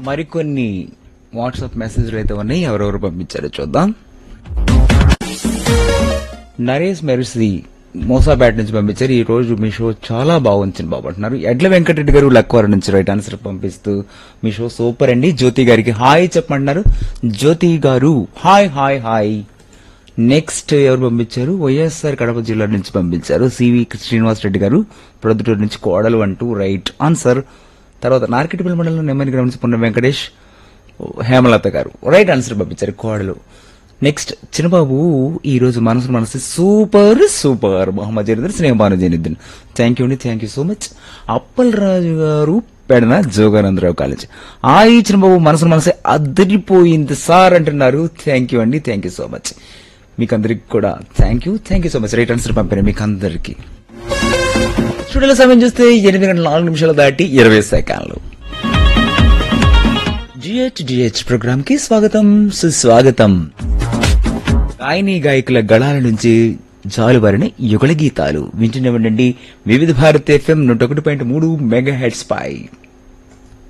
మరికొన్ని వాట్సాప్ మెసేజ్లు అయితే ఉన్నాయి ఎవరెవరు పంపించారో చూద్దాం నరేష్ మెరిసి మోసాపేట నుంచి పంపించారు ఈ రోజు మీ షో చాలా బాగుంచింది బాబు అంటున్నారు ఎడ్ల వెంకటరెడ్డి గారు లక్వారు నుంచి రైట్ ఆన్సర్ పంపిస్తూ మీ షో సూపర్ అండి జ్యోతి గారికి హాయ్ చెప్పమంటున్నారు జ్యోతి గారు హాయ్ హాయ్ హాయ్ నెక్స్ట్ ఎవరు పంపించారు వైఎస్ఆర్ కడప జిల్లా నుంచి పంపించారు సివి శ్రీనివాస్ రెడ్డి గారు ప్రొద్దుటూరు నుంచి కోడలు అంటూ రైట్ ఆన్సర్ తర్వాత నార్కెట్పల్లి మండలం నెమ్మది గ్రామం నుంచి పున్న వెంకటేష్ హేమలత గారు రైట్ ఆన్సర్ పంపించారు కోడలు నెక్స్ట్ చిన్నబాబు ఈ రోజు మనసు మనసు సూపర్ సూపర్ మొహమ్మద్ జరీదర్ స్నేహబాను జనిద్దన్ థ్యాంక్ యూ అండి thank you so much Appal Raju గారు పెడన జోగానందరావు కాలేజ్ ఆ ఈ చిన్నబాబు మనసు మనసే అద్దరిపోయింది సార్ అంటున్నారు థ్యాంక్ యూ అండి థ్యాంక్ యూ సో మచ్ మీకు అందరికి కూడా thank you thank you so much right answer పంపారు మీకు అందరికి స్టూడియోలో సమయం చూస్తే ఎనిమిది గంటల నాలుగు నిమిషాలు దాటి ఇరవై సెకండ్లు జిహెచ్ జిహెచ్ ప్రోగ్రామ్ కి స్వాగతం సుస్వాగతం గాయని గాయకుల గళాల నుంచి జాలువారిన యుగళ గీతాలు వింటున్నవండి వివిధ భారత్ ఎఫ్ఎం నూట ఒకటి పాయింట్ మూడు మెగా హెడ్స్ పై